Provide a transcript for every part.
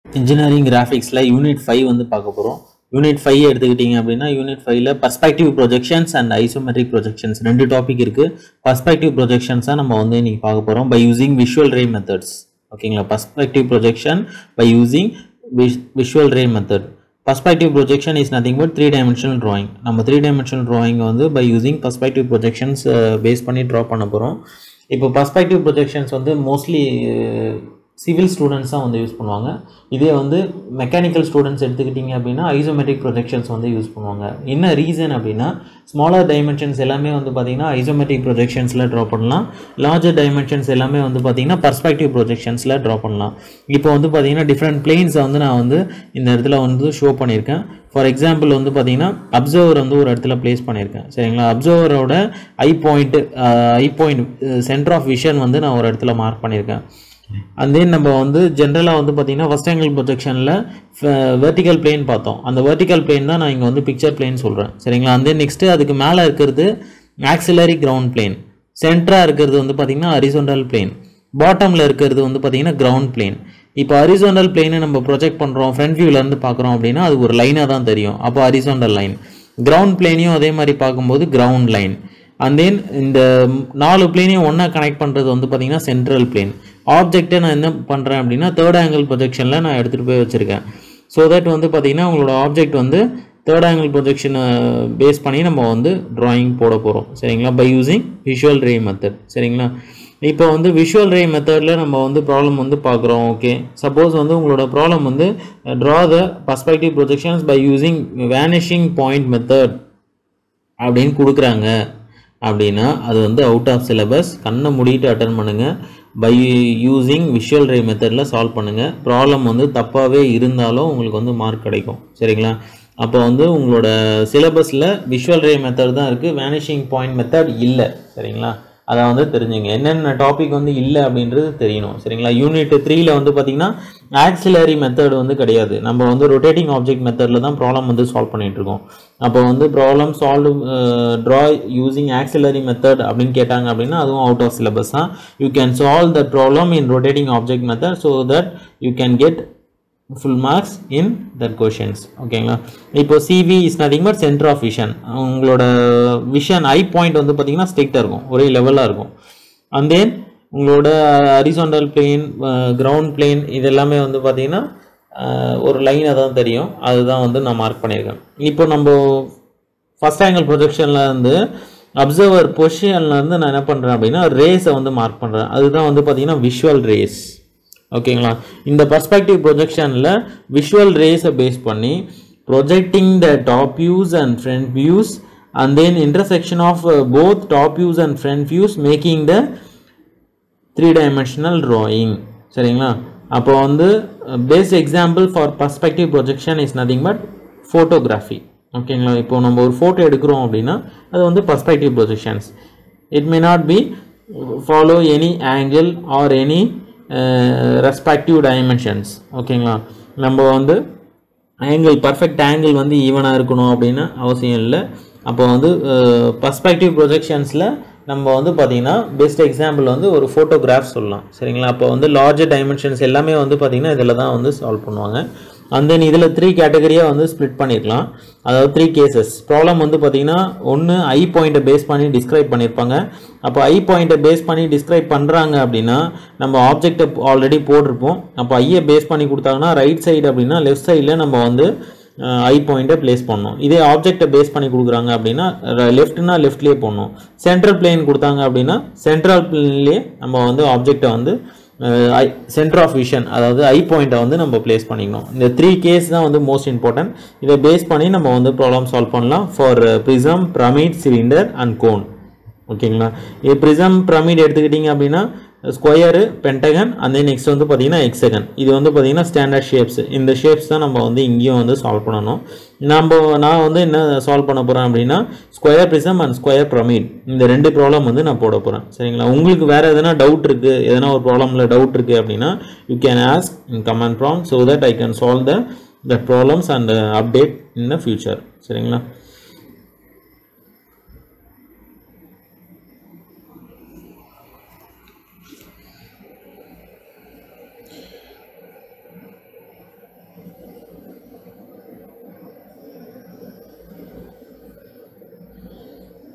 engineering கிராஃபிக்ஸில் unit five வந்து பார்க்க போகிறோம் யூனிட் ஃபைவ் எடுத்துக்கிட்டிங்க அப்படின்னா யூனிட் ஃபைவ்ல perspective projections and isometric projections ரெண்டு டாபிக் இருக்குது பர்ஸ்பெக்டிவ் ப்ரொஜெக்ஷன்ஸாக நம்ம வந்து இன்னைக்கு பார்க்க போகிறோம் by using visual ray methods ஓகேங்களா perspective projection by using visual ray method perspective projection is nothing but three dimensional drawing நம்ம த்ரீ டைமென்ஷனல் drawing வந்து by using perspective projections base பண்ணி ட்ரா பண்ண போகிறோம் இப்போ பர்ஸ்பெக்டிவ் ப்ரொஜெக்ஷன்ஸ் வந்து மோஸ்ட்லி சிவில் ஸ்டூடெண்ட்ஸ் தான் வந்து யூஸ் பண்ணுவாங்க இதே வந்து மெக்கானிக்கல் ஸ்டூடெண்ட்ஸ் எடுத்துக்கிட்டிங்க அப்படின்னா ஐசோமெட்ரிக் ப்ரொஜெக்ஷன்ஸ் வந்து யூஸ் பண்ணுவாங்க என்ன ரீசன் அப்படின்னா ஸ்மாலர் டைமென்ஷன்ஸ் எல்லாமே வந்து பார்த்திங்கன்னா ஐசோமெட்ரிக் ப்ரொஜெக்ஷன்ஸில் ட்ரா பண்ணலாம் லார்ஜர் டைமென்ஷன்ஸ் எல்லாமே வந்து பார்த்திங்கன்னா பர்ஸ்பெக்டிவ் ப்ரொஜெக்ஷன்ஸில் ட்ரா பண்ணலாம் இப்போ வந்து பார்த்திங்கன்னா டிஃப்ரெண்ட் பிளேன்ஸை வந்து நான் வந்து இந்த இடத்துல வந்து ஷோ பண்ணியிருக்கேன் ஃபார் எக்ஸாம்பிள் வந்து பார்த்தீங்கன்னா அப்சர்வர் வந்து ஒரு இடத்துல ப்ளேஸ் பண்ணியிருக்கேன் சரிங்களா அப்சர்வரோட eye point eye point centre of vision வந்து நான் ஒரு இடத்துல மார்க் பண்ணியிருக்கேன் அண்ட் தென் நம்ம வந்து ஜென்ரலாக வந்து பார்த்தீங்கன்னா ஃபஸ்ட் ஆங்கிள் ப்ரொஜெக்ஷனில் வெர்டிக்கல் பிளேன் பார்த்தோம் அந்த வெர்டிக்கல் பிளேன் தான் நான் இங்கே வந்து பிக்சர் பிளேன் சொல்கிறேன் சரிங்களா அண்ட் தென் நெக்ஸ்ட்டு அதுக்கு மேலே இருக்கிறது ஆக்சிலரி கிரவுண்ட் பிளேன் சென்டராக இருக்கிறது வந்து பார்த்தீங்கன்னா ஹரிசோண்டல் பிளேன் பாட்டமில் இருக்கிறது வந்து பார்த்தீங்கன்னா கிரவுண்ட் பிளேன் இப்போ ஹரிசோண்டல் பிளேனை நம்ம ப்ரொஜெக்ட் பண்ணுறோம் ஃப்ரண்ட் வியூலேருந்து பார்க்குறோம் அப்படின்னா அது ஒரு லைனாக தான் தெரியும் அப்போ ஹரிசோண்டல் லைன் கிரவுண்ட் பிளேனையும் அதே மாதிரி பார்க்கும்போது கிரவுண்ட் லைன் அண்ட் தென் இந்த நாலு பிளேனையும் ஒன்றா கனெக்ட் பண்ணுறது வந்து பார்த்தீங்கன்னா சென்ட்ரல் பிளேன் ஆப்ஜெக்டை நான் என்ன பண்ணுறேன் அப்படின்னா தேர்ட் ஆங்கிள் ப்ரொஜெக்ஷனில் நான் எடுத்துகிட்டு போய் வச்சுருக்கேன் ஸோ தட் வந்து பார்த்தீங்கன்னா உங்களோட ஆப்ஜெக்ட் வந்து தேர்ட் ஆங்கிள் ப்ரொஜெக்ஷனை பேஸ் பண்ணி நம்ம வந்து ட்ராயிங் போட போகிறோம் சரிங்களா by using visual ray method சரிங்களா இப்போ வந்து விஷுவல் ரே மெத்தடில் நம்ம வந்து ப்ராப்ளம் வந்து பார்க்குறோம் ஓகே சப்போஸ் வந்து உங்களோட ப்ராப்ளம் வந்து draw the perspective projections by using vanishing point method அப்படின்னு கொடுக்குறாங்க அப்படின்னா அது வந்து அவுட் ஆஃப் சிலபஸ் கண்ணை மூடிட்டு அட்டன் பண்ணுங்கள் பை யூஸிங் விஷுவல் ரே மெத்தடில் சால்வ் பண்ணுங்கள் ப்ராப்ளம் வந்து தப்பாகவே இருந்தாலும் உங்களுக்கு வந்து மார்க் கிடைக்கும் சரிங்களா அப்போ வந்து உங்களோட சிலபஸில் விஷுவல் ரே மெத்தட் தான் இருக்குது வேனிஷிங் பாயிண்ட் மெத்தட் இல்லை சரிங்களா அதை வந்து தெரிஞ்சுங்க என்னென்ன டாபிக் வந்து இல்லை அப்படின்றது தெரியணும் சரிங்களா யூனிட் த்ரீல வந்து பார்த்தீங்கன்னா ஆக்சிலரி மெத்தட் வந்து கிடையாது நம்ம வந்து ரொட்டேட்டிங் ஆப்ஜெக்ட் மெத்தடில் தான் ப்ராப்ளம் வந்து சால்வ் பண்ணிட்டு இருக்கோம் அப்போ வந்து problem solve draw using auxiliary method அப்படின்னு கேட்டாங்க அப்படின்னா அதுவும் அவுட் ஆஃப் சிலபஸ் தான் you can solve that problem in rotating object method so that you can get full marks in that questions ஓகேங்களா இப்போ CV is nothing but centre of vision உங்களோட விஷன் eye point வந்து பார்த்தீங்கன்னா ஸ்ட்ரிக்டாக இருக்கும் ஒரே லெவலாக இருக்கும் அண்ட் தென் உங்களோட ஹரிசாண்டல் பிளேன் கிரவுண்ட் பிளேன் இது எல்லாமே வந்து பார்த்தீங்கன்னா ஒரு லைனாக தான் தெரியும் அதுதான் வந்து நான் மார்க் பண்ணியிருக்கேன் இப்போ நம்ம ஃபஸ்ட் ஆங்கிள் ப்ரொஜெக்ஷனில் இருந்து அப்சர்வர் பொசிஷன்லேருந்து நான் என்ன பண்ணுறேன் அப்படின்னா ரேஸை வந்து மார்க் பண்ணுறேன் அதுதான் வந்து பார்த்தீங்கன்னா விஷுவல் ரேஸ் ஓகேங்களா இந்த பர்ஸ்பெக்டிவ் ப்ரொஜெக்ஷனில் விஷுவல் ரேஸை பேஸ் பண்ணி projecting the top views and front views and then intersection of both top views and front views making the three dimensional drawing சரிங்களா அப்போ வந்து best example for perspective projection is nothing but photography ஓகேங்களா இப்போ நம்ம ஒரு photo எடுக்கிறோம் அப்படின்னா அது வந்து perspective projections it may not be follow any angle or any respective dimensions ஓகேங்களா நம்ம வந்து ஆங்கிள் பர்ஃபெக்ட் ஆங்கிள் வந்து ஈவனாக இருக்கணும் அப்படின்னு அவசியம் இல்லை அப்போ வந்து பர்ஸ்பெக்டிவ் ப்ரொஜெக்ஷன்ஸில் நம்ம வந்து பார்த்திங்கன்னா பெஸ்ட் எக்ஸாம்பிள் வந்து ஒரு ஃபோட்டோகிராஃப் சொல்லலாம் சரிங்களா அப்போ வந்து லார்ஜர் டைமென்ஷன்ஸ் எல்லாமே வந்து பார்த்திங்கன்னா இதில் தான் வந்து சால்வ் பண்ணுவாங்க அண்ட் தென் இதில் த்ரீ கேட்டகரியாக வந்து ஸ்ப்ளிட் பண்ணியிருக்கலாம் அதாவது த்ரீ கேசஸ் ப்ராப்ளம் வந்து பார்த்திங்கன்னா ஒன்று ஐ பாயிண்ட்டை பேஸ் பண்ணி டிஸ்கிரைப் பண்ணியிருப்பாங்க அப்போ ஐ பாயிண்ட்டை பேஸ் பண்ணி டிஸ்கிரைப் பண்ணுறாங்க அப்படின்னா நம்ம ஆப்ஜெக்டை ஆல்ரெடி போட்டிருப்போம் அப்போ ஐயை பேஸ் பண்ணி கொடுத்தாங்கன்னா ரைட் சைடு அப்படின்னா லெஃப்ட் சைடில் நம்ம வந்து ஐ பாயிண்ட்டை ப்ளேஸ் பண்ணணும் இதே ஆப்ஜெக்டை பேஸ் பண்ணி கொடுக்குறாங்க அப்படின்னா லெஃப்ட்னா லெஃப்ட்லேயே போடணும் சென்ட்ரல் பிளேன் கொடுத்தாங்க அப்படின்னா சென்ட்ரல் பிளேன்லேயே நம்ம வந்து ஆப்ஜெக்டை வந்து ஐ சென்டர் ஆஃப் விஷன் அதாவது ஐ பாயிண்ட்டை வந்து நம்ம ப்ளேஸ் பண்ணிக்கணும் இந்த த்ரீ கேஸ் தான் வந்து மோஸ்ட் இம்பார்ட்டன்ட் இதை பேஸ் பண்ணி நம்ம வந்து ப்ராப்ளம் சால்வ் பண்ணலாம் for prism pyramid cylinder and cone ஓகேங்களா இது ப்ரிசம் பிரமிட் எடுத்துக்கிட்டிங்க அப்படின்னா ஸ்கொயரு பென்டகன் அந்த நெக்ஸ்ட் வந்து பார்த்தீங்கன்னா எக்ஸகன் இது வந்து பார்த்தீங்கன்னா ஸ்டாண்டர்ட் ஷேப்ஸ் இந்த ஷேப்ஸ் தான் நம்ம வந்து இங்கேயும் வந்து சால்வ் பண்ணணும் நம்ம நான் வந்து என்ன சால்வ் பண்ண போகிறேன் அப்படின்னா square prism and square pyramid இந்த ரெண்டு ப்ராப்ளம் வந்து நான் போட போகிறேன் சரிங்களா உங்களுக்கு வேறு எதனா டவுட் இருக்குது எதனா ஒரு ப்ராப்ளமில் டவுட் இருக்குது அப்படின்னா you can ask in comment from so that I can solve the the problems and update in the future சரிங்களா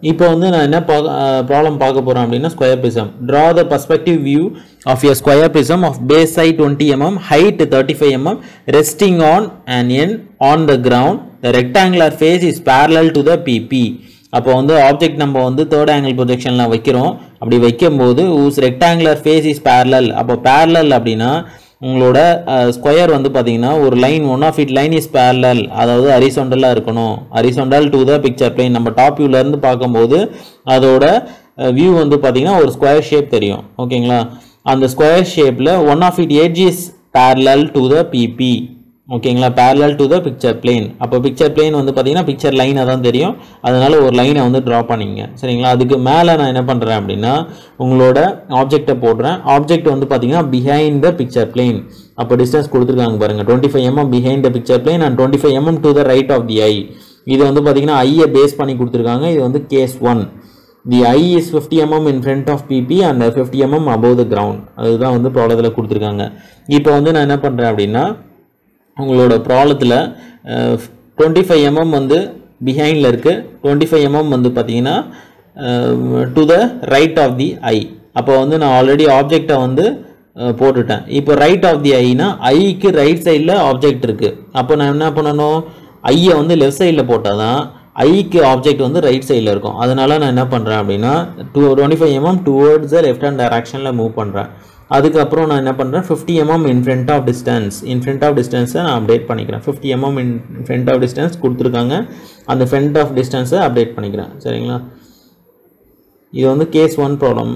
இப்போ வந்து நான் என்ன ப்ராப்ளம் பார்க்க போகிறேன் அப்படின்னா square prism draw the perspective view of your square prism of base side twenty mm height thirty five mm resting on and an on the ground the rectangular face is parallel to the PP அப்போ வந்து object நம்ம வந்து third angle ப்ரொஜெக்ஷனில் வைக்கிறோம் அப்படி வைக்கும்போது whose rectangular face is parallel அப்போ parallel அப்படின்னா உங்களோட ஸ்கொயர் வந்து பார்த்தீங்கன்னா ஒரு line one of it line is parallel அதாவது ஹரிசோண்டலாக இருக்கணும் horizontal to the picture plane நம்ம டாப் வியூலேருந்து பார்க்கும்போது அதோட வியூ வந்து பார்த்தீங்கன்னா ஒரு ஸ்கொயர் ஷேப் தெரியும் ஓகேங்களா அந்த ஸ்கொயர் ஷேப்பில் one of it edge is parallel to the PP ஓகேங்களா parallel to the picture plane அப்போ பிக்சர் பிளேன் வந்து பார்த்தீங்கன்னா பிக்சர் லைனை தான் தெரியும் அதனால ஒரு லைனை வந்து ட்ரா பண்ணிங்க சரிங்களா அதுக்கு மேலே நான் என்ன பண்ணுறேன் அப்படின்னா உங்களோட ஆப்ஜெக்டை போடுறேன் ஆப்ஜெக்ட் வந்து பார்த்தீங்கன்னா பிஹைண்ட் த பிக்சர் பிளேன் அப்போ டிஸ்டன்ஸ் கொடுத்துருக்காங்க பாருங்க twenty five mm behind the picture plane and twenty five mm to the right of the eye இது வந்து பார்த்தீங்கன்னா ஐயை பேஸ் பண்ணி கொடுத்துருக்காங்க இது வந்து case one the eye is fifty mm in front of PP and fifty mm above the ground அதுதான் வந்து ப்ராப்ளத்தில் கொடுத்துருக்காங்க இப்போ வந்து நான் என்ன பண்ணுறேன் அப்படின்னா உங்களோட ப்ராப்ளத்தில் டுவெண்ட்டி ஃபைவ் எம்எம் வந்து பிஹைண்டில் இருக்குது டுவெண்ட்டி ஃபைவ் எம்எம் வந்து பார்த்தீங்கன்னா to the right of the eye அப்போ வந்து நான் ஆல்ரெடி ஆப்ஜெக்டை வந்து அஹ், போட்டுட்டேன் இப்போ ரைட் ஆஃப் தி ஐனா ஐக்கு ரைட் சைடில் ஆப்ஜெக்ட் இருக்குது அப்போ நான் என்ன பண்ணணும் ஐயை வந்து லெஃப்ட் சைடில் போட்டால் தான் ஐக்கு ஆப்ஜெக்ட் வந்து ரைட் சைடில் இருக்கும் அதனால நான் என்ன பண்ணுறேன் அப்படின்னா two twenty five mm towards the left hand டைரக்ஷனில் மூவ் பண்ணுறேன் அதுக்கப்புறம் நான் என்ன பண்ணுறேன் fifty mm in front of distance in front of டிஸ்டன்ஸை நான் அப்டேட் பண்ணிக்கிறேன் fifty mm in front of distance கொடுத்துருக்காங்க அந்த ஃப்ரண்ட் ஆஃப் டிஸ்டன்ஸை அப்டேட் பண்ணிக்கிறேன் சரிங்களா இது வந்து கேஸ் ஒன் ப்ராப்ளம்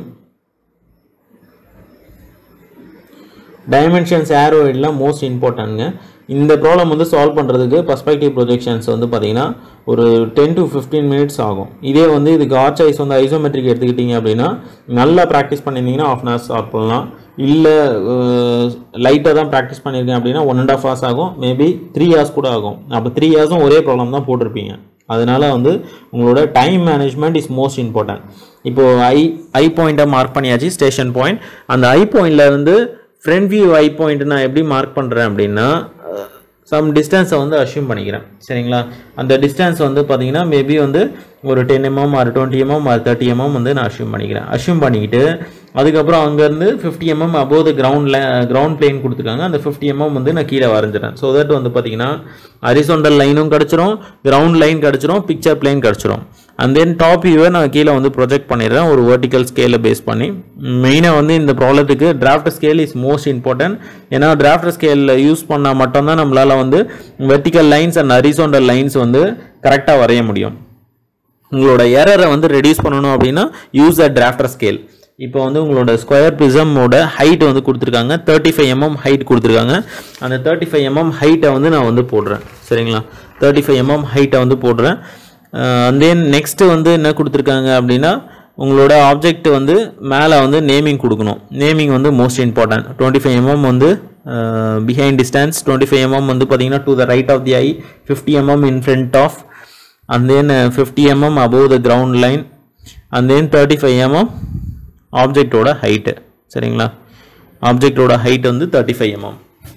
டைமென்ஷன்ஸ் ஏரோயிட்லாம் மோஸ்ட் இம்பார்ட்டன்ட்ங்க இந்த ப்ராப்ளம் வந்து சால்வ் பண்ணுறதுக்கு பர்ஸ்பெக்டிவ் ப்ரொஜெக்ஷன்ஸ் வந்து பார்த்தீங்கன்னா ஒரு டென் டு ஃபிஃப்டீன் மினிட்ஸ் ஆகும் இதே வந்து இதுக்கு ஆர்ச் ஐஸ் வந்து ஐசோமெட்ரிக் எடுத்துக்கிட்டிங்க அப்படின்னா நல்லா ப்ராக்டிஸ் பண்ணியிருந்தீங்கன்னா ஆஃப் அன் ஹவர்ஸ் சால்வ் பண்ணலாம் இல்லை லைட்டாக தான் ப்ராக்டிஸ் பண்ணியிருக்கேன் அப்படின்னா ஒன் அண்ட் ஆஃப் ஹவர்ஸ் ஆகும் மேபி த்ரீ ஹவர்ஸ் கூட ஆகும் அப்போ த்ரீ ஹவர்ஸும் ஒரே ப்ராப்ளம் தான் போட்டிருப்பீங்க அதனால வந்து உங்களோட time management is most important இப்போது ஐ ஐ பாயிண்ட்டை மார்க் பண்ணியாச்சு ஸ்டேஷன் பாயிண்ட் அந்த ஐ பாயிண்டில் வந்து ஃப்ரண்ட் வியூ ஐ பாயிண்ட் நான் எப்படி மார்க் பண்ணுறேன் அப்படின்னா சம் டிஸ்டன்ஸை வந்து அஷ்யூம் பண்ணிக்கிறேன் சரிங்களா அந்த டிஸ்டன்ஸ் வந்து பார்த்தீங்கன்னா மேபி வந்து ஒரு ten mm or twenty mm or thirty mm வந்து நான் அஷ்யூம் பண்ணிக்கிறேன் அஷ்யூம் பண்ணிக்கிட்டு அதுக்கப்புறம் அங்கேருந்து ஃபிஃப்டி எம்எம் அபோவ் த கிரவுண்டில் கிரவுண்ட் பிளேன் கொடுத்துருக்காங்க அந்த ஃபிஃப்டி எம்எம் வந்து நான் கீழே வரைஞ்சிட்டேன் ஸோ தட் வந்து பார்த்தீங்கன்னா ஹரிசோண்டல் லைனும் கிடச்சிரும் கிரவுண்ட் லைன் கிடச்சிரும் பிக்சர் பிளேன் கிடச்சிரும் அண்ட் தென் டாப் வியூவை நான் கீழே வந்து ப்ரொஜெக்ட் பண்ணிடுறேன் ஒரு வெர்டிக்கல் ஸ்கேலை பேஸ் பண்ணி மெயினாக வந்து இந்த ப்ராப்ளத்துக்கு draft scale is most important ஏன்னா டிராஃப்ட் ஸ்கேலில் யூஸ் பண்ணால் மட்டும்தான் நம்மளால் வந்து vertical lines and horizontal lines வந்து கரெக்டாக வரைய முடியும் உங்களோட எரரை வந்து ரெடியூஸ் பண்ணணும் அப்படின்னா யூஸ் அ டிராஃப்டர் ஸ்கேல் இப்போ வந்து உங்களோட ஸ்கொயர் ப்ரிசமோட ஹைட் வந்து கொடுத்துருக்காங்க தேர்ட்டி ஃபைவ் எம்எம் ஹைட் கொடுத்துருக்காங்க அந்த தேர்ட்டி ஃபைவ் எம்எம் ஹைட்டை வந்து நான் வந்து போடுறேன் சரிங்களா தேர்ட்டி ஃபைவ் எம்எம் ஹைட்டை வந்து போடுறேன் அண்ட் தென் நெக்ஸ்ட்டு வந்து என்ன கொடுத்துருக்காங்க அப்படின்னா உங்களோட ஆப்ஜெக்ட் வந்து மேலே வந்து நேமிங் கொடுக்கணும் நேமிங் வந்து most important twenty five mm வந்து behind distance twenty five mm வந்து பார்த்தீங்கன்னா to the right of the eye fifty mm in front of and then uh, 50 mm above the ground line and then 35 mm ஆப்ஜெக்டோட height சரிங்களா ஆப்ஜெக்டோட height வந்து thirty five mm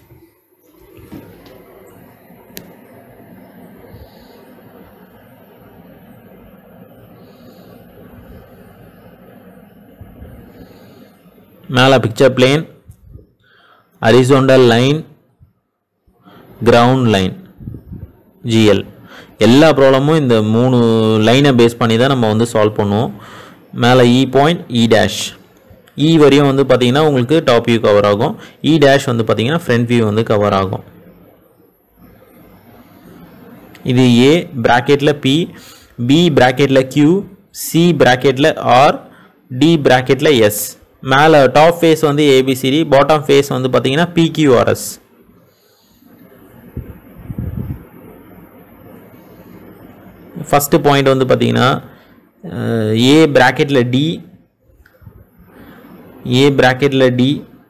மேலே picture plane horizontal line ground line GL எல்லா ப்ராப்ளமும் இந்த மூணு லைனை பேஸ் பண்ணி தான் நம்ம வந்து சால்வ் பண்ணுவோம் மேலே இ பாயிண்ட் இ டேஷ் இ வரையும் வந்து பார்த்தீங்கன்னா உங்களுக்கு டாப் வியூ கவர் ஆகும் இ டேஷ் வந்து பார்த்தீங்கன்னா ஃப்ரண்ட் வியூ வந்து கவர் ஆகும் இது ஏ ப்ராக்கெட்டில் பி பி ப்ராக்கெட்டில் கியூ சி ப்ராக்கெட்டில் ஆர் டி ப்ராக்கெட்டில் எஸ் மேலே டாப் ஃபேஸ் வந்து ஏபிசிடி பாட்டம் ஃபேஸ் வந்து பார்த்தீங்கன்னா பிக்யூஆர்எஸ் ஃபஸ்ட்டு பாயிண்ட் வந்து பார்த்தீங்கன்னா ஏ ப்ராக்கெட்டில் டி ஏ ப்ராக்கெட்டில் டி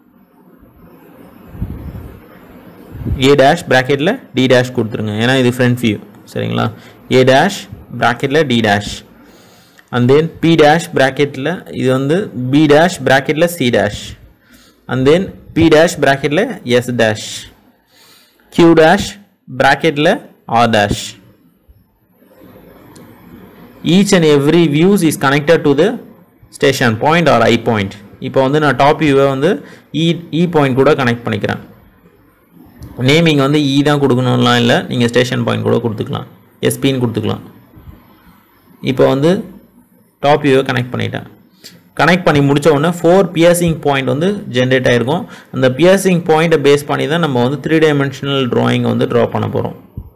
ஏ டேஷ் ப்ராக்கெட்டில் டி டேஷ் கொடுத்துருங்க ஏன்னா இது ஃப்ரண்ட் வியூ சரிங்களா ஏ டேஷ் ப்ராக்கெட்டில் D dash and then B dash ப்ராக்கெட்டில் இது வந்து பி டேஷ் ப்ராக்கெட்டில் C dash and then B dash ப்ராக்கெட்டில் எஸ் டேஷ் கியூ டேஷ் ப்ராக்கெட்டில் R dash each and every views is connected to the station point or eye point இப்போ வந்து நான் top வியூவை வந்து இ இ பாயிண்ட் கூட connect பண்ணிக்கிறேன் நேமிங் வந்து இ தான் கொடுக்கணும்லாம் இல்லை நீங்கள் ஸ்டேஷன் பாயிண்ட் கூட கொடுத்துக்கலாம் எஸ்பின்னு கொடுத்துக்கலாம் இப்போ வந்து டாப் வியூவை கனெக்ட் பண்ணிட்டேன் கனெக்ட் பண்ணி முடிச்ச உடனே ஃபோர் பியர்சிங் பாயிண்ட் வந்து ஜென்ரேட் ஆயிருக்கும் அந்த பியர்சிங் பாயிண்ட்டை பேஸ் பண்ணி தான் நம்ம வந்து த்ரீ டைமென்ஷனல் drawing வந்து ட்ரா பண்ண போகிறோம்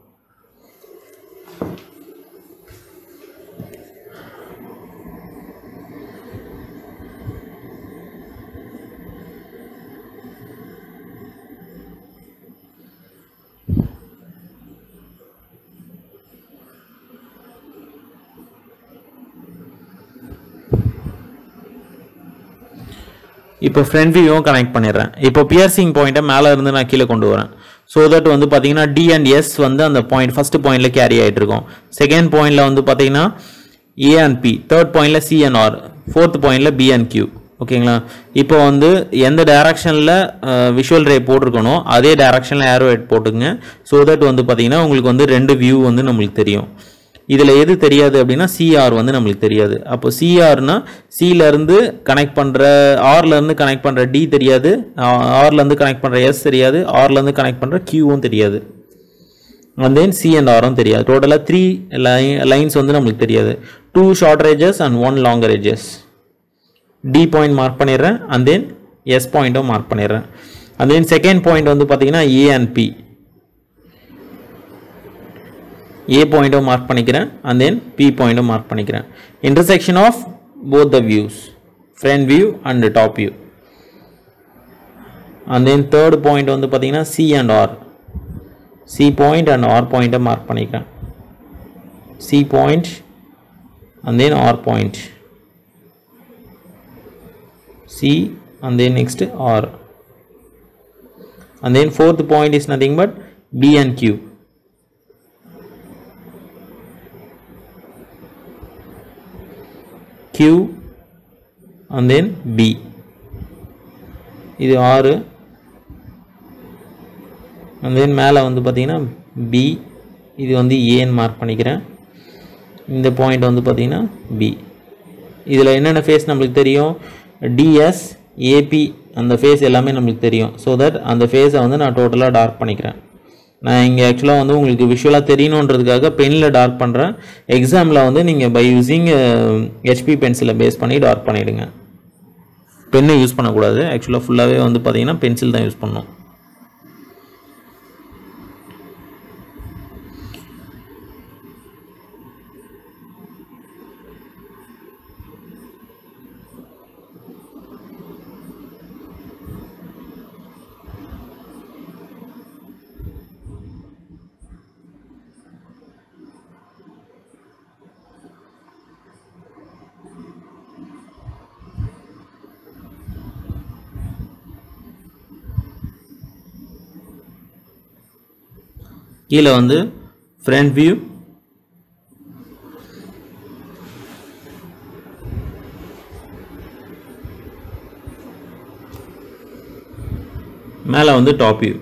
இப்போ ஃப்ரண்ட் வியூவும் கனெக்ட் பண்ணிடுறேன் இப்போ பியர்சிங் பாயிண்ட்டை மேலே இருந்து நான் கீழே கொண்டு வரேன் ஸோ தட் வந்து பார்த்தீங்கன்னா டி அண்ட் எஸ் வந்து அந்த பாயிண்ட் ஃபஸ்ட்டு பாயிண்டில் கேரி ஆகிட்டு இருக்கும் செகண்ட் பாயிண்டில் வந்து பார்த்தீங்கன்னா ஏ அண்ட் பி தேர்ட் பாயிண்டில் சி அண்ட் ஆர் ஃபோர்த் பாயிண்டில் பி அண்ட் கியூ ஓகேங்களா இப்போ வந்து எந்த டைரக்ஷனில் விஷுவல் ரே போட்டிருக்கணும் அதே டைரக்ஷனில் ஏரோ ஹெட் போட்டுங்க ஸோ தட் வந்து பார்த்தீங்கன்னா உங்களுக்கு வந்து ரெண்டு வியூ வந்து நம்மளுக்கு தெரியும் இதில் எது தெரியாது அப்படின்னா சிஆர் வந்து நம்மளுக்கு தெரியாது அப்போ சிஆர்னா சியிலேருந்து கனெக்ட் பண்ணுற ஆர்லேருந்து கனெக்ட் பண்ணுற டி தெரியாது ஆர்லேருந்து கனெக்ட் பண்ணுற எஸ் தெரியாது ஆர்லேருந்து கனெக்ட் பண்ணுற கியூவும் தெரியாது அண்ட் தென் சி அண்ட் ஆரும் தெரியாது டோட்டலாக த்ரீ லைன்ஸ் வந்து நம்மளுக்கு தெரியாது two short rays and one longer rays D point mark பண்ணிடுறேன் அண்ட் தென் எஸ் பாயிண்ட்டும் மார்க் பண்ணிடுறேன் அண்ட் தென் செகண்ட் பாயிண்ட் வந்து பார்த்தீங்கன்னா ஏ அண்ட் பி ஏ பாயிண்ட்டும் மார்க் பண்ணிக்கிறேன் அண்ட் தென் பி பாயிண்ட்டும் மார்க் பண்ணிக்கிறேன் intersection of both the views front view and top view and then third point வந்து பார்த்தீங்கன்னா C and R C point and R பாயிண்ட்டை mark பண்ணிக்கிறேன் C point and then R point C and then next R and then fourth point is nothing but P and Q Q and then B இது ஆறு and then மேலே வந்து பார்த்தீங்கன்னா B இது வந்து ஏன்னு மார்க் பண்ணிக்கிறேன் இந்த பாயிண்ட் வந்து பார்த்தீங்கன்னா B இதில் என்னென்ன ஃபேஸ் நம்மளுக்கு தெரியும் டிஎஸ் ஏபி அந்த ஃபேஸ் எல்லாமே நம்மளுக்கு தெரியும் ஸோ தட் அந்த ஃபேஸை வந்து நான் டோட்டலாக டார்க் பண்ணிக்கிறேன் நான் இங்கே ஆக்சுவலாக வந்து உங்களுக்கு விஷுவலாக தெரியணுன்றதுக்காக பெனில் டார்க் பண்ணுறேன் எக்ஸாமில் வந்து நீங்கள் பை யூஸிங் ஹெச்பி பென்சிலை பேஸ் பண்ணி டார்க் பண்ணிவிடுங்க பென்னை யூஸ் பண்ணக்கூடாது ஆக்சுவலாக ஃபுல்லாகவே வந்து பார்த்தீங்கன்னா பென்சில் தான் யூஸ் பண்ணணும் கீழே வந்து ஃப்ரண்ட் வியூ மேலே வந்து டாப் வியூ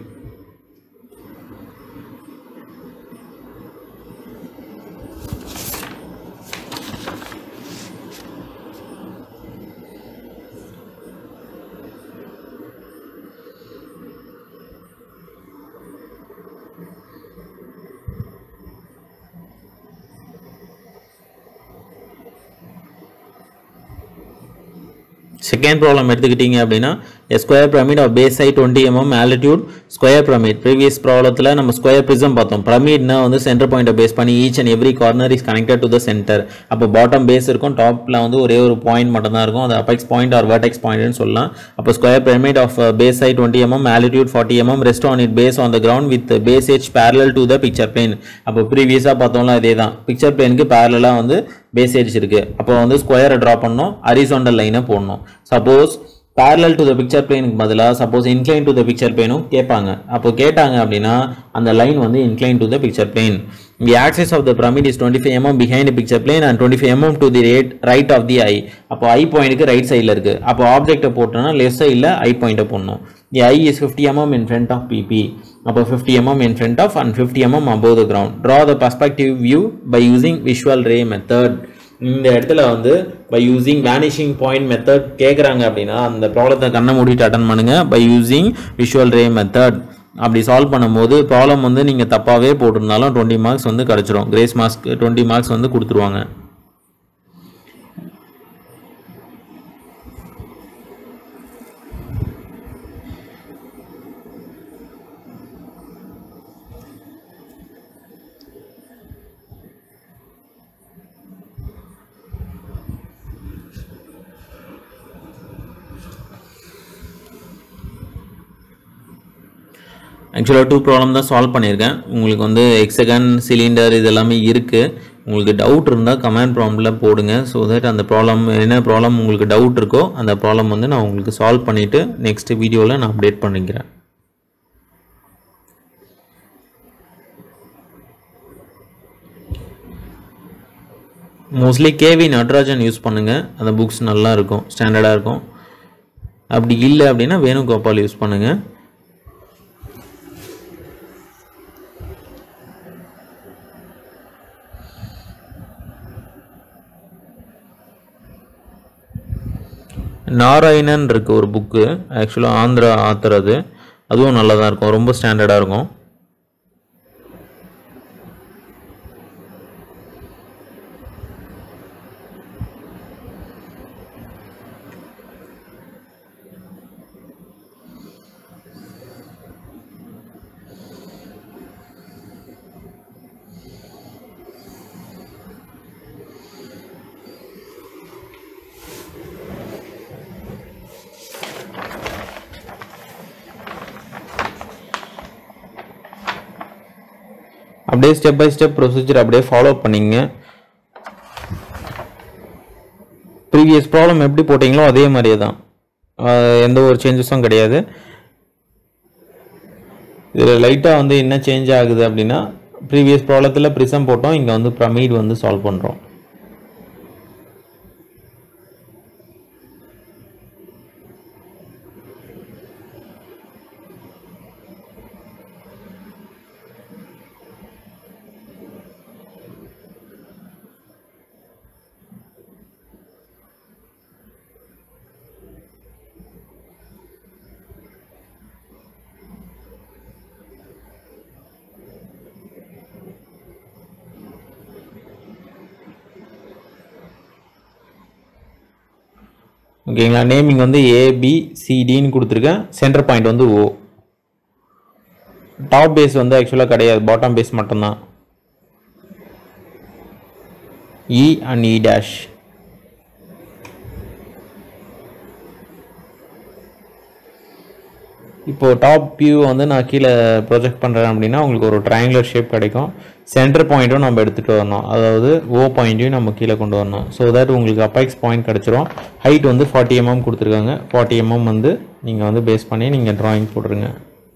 செகண்ட் ப்ராப்ளம் எடுத்துக்கிட்டீங்க அப்படின்னா square pyramid of base side twenty mm altitude square pyramid previous ப்ராப்ளத்தில் நம்ம ஸ்கொயர் ப்ரிசம் பார்த்தோம் பிரமிட்னா வந்து சென்டர் பாயிண்ட்டை பேஸ் பண்ணி each and every corner is connected to the center அப்போ பாட்டம் பேஸ் இருக்கும் டாப்பில் வந்து ஒரே ஒரு பாயிண்ட் மட்டும் தான் இருக்கும் அது அபெக்ஸ் பாயிண்ட் ஆர் வெர்டெக்ஸ் பாயிண்ட்னு சொல்லலாம் அப்போ square pyramid of base side twenty mm altitude forty mm rest on it base on the ground with base edge parallel to the picture plane அப்போ ப்ரீவியஸாக பார்த்தோம்ல அதே தான் பிக்சர் பிளேனுக்கு பேரலாக வந்து பேஸ் ஏஜ் இருக்கு அப்போ வந்து ஸ்கொயரை ட்ரா பண்ணணும் ஹரிசாண்டல் லைனை போடணும் suppose parallel to the picture பிளேனுக்கு பதிலாக suppose incline to the picture பிளேனும் கேட்பாங்க அப்போ கேட்டாங்க அப்படின்னா அந்த லைன் வந்து incline to the picture plane the axis of the pyramid is twenty five mm behind picture plane and twenty five mm to the right right of the eye அப்போ eye பாயிண்ட்டுக்கு right சைடில் இருக்குது அப்போ ஆப்ஜெக்ட்டை போட்டோம்னா left சைடில் eye பாயிண்ட்டை போடணும் the eye is fifty mm in front of PP அப்போ fifty mm in front of and fifty mm above the ground draw the perspective view by using visual ray method இந்த இடத்துல வந்து by using vanishing point method கேட்குறாங்க அப்படின்னா அந்த ப்ராப்ளத்தை கண்ணை மூடிட்டு அட்டன் பண்ணுங்க by using visual ray method அப்படி சால்வ் பண்ணும்போது ப்ராப்ளம் வந்து நீங்கள் தப்பாகவே போட்டிருந்தாலும் டுவெண்ட்டி மார்க்ஸ் வந்து கிடச்சிரும் கிரேஸ் மார்க்ஸ் டுவெண்ட்டி மார்க்ஸ் வந்து கொடுத்துருவாங்க ஆக்சுவலாக டூ ப்ராப்ளம் தான் சால்வ் பண்ணியிருக்கேன் உங்களுக்கு வந்து எக்ஸகன் சிலிண்டர் இது எல்லாமே இருக்குது உங்களுக்கு டவுட் இருந்தால் கமெண்ட் ப்ராப்ளமில் போடுங்க ஸோ தட் அந்த ப்ராப்ளம் என்ன ப்ராப்ளம் உங்களுக்கு டவுட் இருக்கோ அந்த ப்ராப்ளம் வந்து நான் உங்களுக்கு சால்வ் பண்ணிவிட்டு நெக்ஸ்ட் வீடியோவில் நான் அப்டேட் பண்ணிக்கிறேன் மோஸ்ட்லி கேவி நட்ராஜன் யூஸ் பண்ணுங்கள் அந்த புக்ஸ் நல்லா இருக்கும் ஸ்டாண்டர்டாக இருக்கும் அப்படி இல்லை அப்படின்னா வேணுகோபால் யூஸ் பண்ணுங்கள் நாராயணன் இருக்கு ஒரு புக்கு ஆக்சுவலாக ஆந்திரா ஆத்தர் அது அதுவும் நல்லா தான் இருக்கும் ரொம்ப ஸ்டாண்டர்டாக இருக்கும் அப்படியே ஸ்டெப் பை ஸ்டெப் ப்ரொசீஜர் அப்படியே ஃபாலோ பண்ணிங்க ப்ரீவியஸ் ப்ராப்ளம் எப்படி போட்டிங்களோ அதே மாதிரியே தான் ஆஹ் எந்த ஒரு சேஞ்சஸும் கிடையாது இதில் லைட்டாக வந்து என்ன சேஞ்ச் ஆகுது அப்படின்னா ப்ரீவியஸ் ப்ராப்ளத்தில் ப்ரிசம் போட்டோம் இங்கே வந்து ப்ரமீட் வந்து சால்வ் பண்ணுறோம் ஓகேங்களா நேமிங் வந்து ஏபிசிடின்னு கொடுத்துருக்கேன் சென்டர் பாயிண்ட் வந்து ஓ டாப் பேஸ் வந்து ஆக்சுவலாக கிடையாது பாட்டம் பேஸ் மட்டும்தான் இ அண்ட் இ டேஷ் இப்போ டாப் வியூ வந்து நான் கீழே ப்ரொஜெக்ட் பண்ணுறேன் அப்படின்னா உங்களுக்கு ஒரு ட்ரையாங்குலர் ஷேப் கிடைக்கும் சென்டர் பாயிண்ட்டும் நம்ம எடுத்துகிட்டு வரணும் அதாவது ஓ பாயிண்ட்டையும் நம்ம கீழே கொண்டு வரணும் ஸோ தட் உங்களுக்கு அப்பாக்ஸ் பாயிண்ட் கிடச்சிரும் ஹைட் வந்து ஃபார்ட்டி எம்எம் கொடுத்துருக்காங்க ஃபார்ட்டி எம்எம் வந்து நீங்கள் வந்து பேஸ் பண்ணி நீங்கள் ட்ராயிங் போட்டுருங்க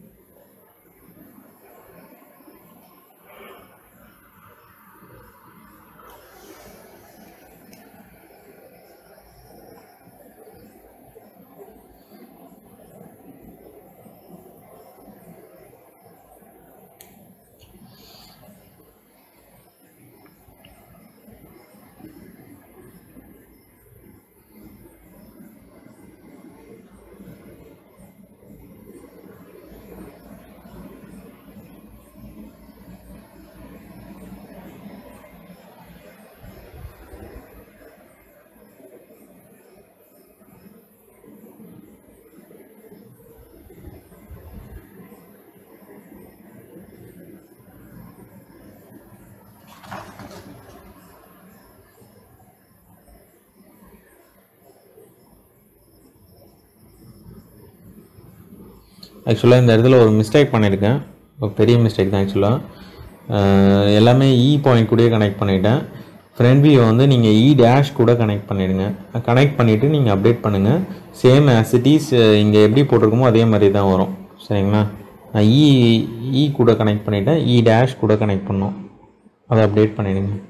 ஆக்சுவலாக இந்த இடத்துல ஒரு மிஸ்டேக் பண்ணியிருக்கேன் ஒரு பெரிய மிஸ்டேக் தான் ஆக்சுவலாக எல்லாமே இ பாயிண்ட் கூடயே கனெக்ட் பண்ணிட்டேன் ஃப்ரண்ட் வியூ வந்து நீங்கள் இ டேஷ் கூட கனெக்ட் பண்ணிடுங்க கனெக்ட் பண்ணிவிட்டு நீங்கள் அப்டேட் பண்ணுங்கள் சேம் ஆஸ் இட் இஸ் இங்கே எப்படி போட்டிருக்கோமோ அதே மாதிரி தான் வரும் சரிங்களா நான் இ இ கூட கனெக்ட் பண்ணிட்டேன் இ டேஷ் கூட கனெக்ட் பண்ணோம் அதை அப்டேட் பண்ணிடுங்க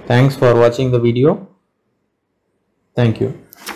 தேங்க்ஸ் ஃபார் வாட்சிங் த வீடியோ தேங்க்யூ